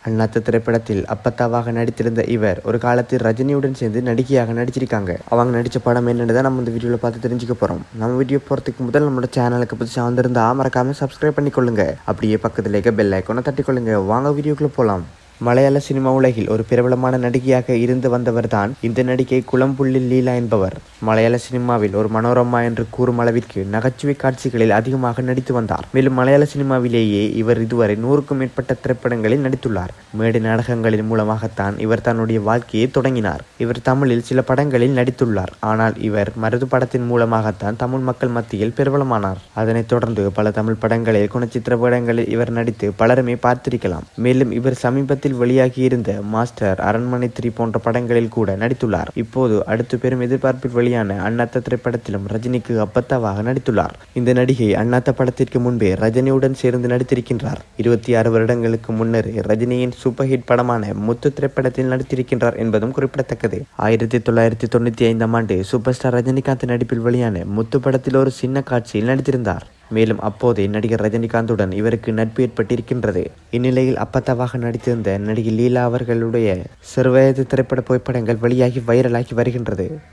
அண்ணாத்த திரைப்படத்தில் அப்பத்தாவாக நடித்திருந்த இவர் ஒரு காலத்தில் ரஜினியுடன் சேர்ந்து நடிகையாக நடிச்சிருக்காங்க அவங்க நடித்த படம் என்னன்னு தான் நம்ம இந்த வீடியோவில் பார்த்து தெரிஞ்சுக்க போகிறோம் நம்ம வீடியோ போகிறதுக்கு முதல் நம்மளோட சேனலுக்கு புதுசாக வந்திருந்தா மறக்காமல் சப்ஸ்கிரைப் பண்ணிக்கொள்ளுங்க அப்படியே பக்கத்தில் இருக்க பெல் ஐக்கோனை தட்டிக்கொள்ளுங்க வாங்க வீடியோக்குள்ளே போகலாம் மலையாள சினிமா உலகில் ஒரு பிரபலமான நடிகையாக இருந்து வந்தவர்தான் இந்த நடிகை குளம்புள்ளி லீலா என்பவர் மலையாள சினிமாவில் ஒரு மனோரமா என்று கூறும் அளவிற்கு நகைச்சுவை காட்சிகளில் அதிகமாக நடித்து வந்தார் மேலும் மலையாள சினிமாவிலேயே இவர் இதுவரை நூறுக்கும் மேற்பட்ட திரைப்படங்களில் நடித்துள்ளார் மேடை நாடகங்களின் மூலமாகத்தான் இவர் தன்னுடைய வாழ்க்கையை தொடங்கினார் இவர் தமிழில் சில படங்களில் நடித்துள்ளார் ஆனால் இவர் மருது படத்தின் மூலமாகத்தான் தமிழ் மக்கள் மத்தியில் பிரபலமானார் அதனைத் தொடர்ந்து பல தமிழ் படங்களில் குணச்சித்திர படங்களில் இவர் நடித்து பலருமே பார்த்திருக்கலாம் மேலும் இவர் சமீபத்தில் வெளியாகியிருந்த மாஸ்டர் அரண்மனை த்ரீ போன்ற படங்களில் கூட நடித்துள்ளார் இப்போது அடுத்து பெரும் எதிர்பார்ப்பில் வெளியான அண்ணாத்த திரைப்படத்திலும் ரஜினிக்கு அப்பத்தாவாக நடித்துள்ளார் இந்த நடிகை அண்ணாத்த படத்திற்கு முன்பே ரஜினியுடன் சேர்ந்து நடித்திருக்கின்றார் இருபத்தி ஆறு வருடங்களுக்கு முன்னர் ரஜினியின் சூப்பர் ஹிட் படமான முத்து திரைப்படத்தில் நடித்திருக்கின்றார் என்பதும் குறிப்பிடத்தக்கது ஆயிரத்தி தொள்ளாயிரத்தி தொண்ணூற்றி ஐந்தாம் ஆண்டு சூப்பர் ஸ்டார் ரஜினிகாந்த் நடிப்பில் வெளியான முத்து படத்தில் ஒரு சின்ன காட்சியில் நடித்திருந்தார் மேலும் அப்போதே நடிகர் ரஜினிகாந்துடன் இவருக்கு நட்பு ஏற்பட்டிருக்கின்றது இந்நிலையில் அப்பத்தாவாக நடித்திருந்த நடிகை லீலா அவர்களுடைய சிறுவயது திரைப்பட புகைப்படங்கள் வெளியாகி வைரலாகி வருகின்றது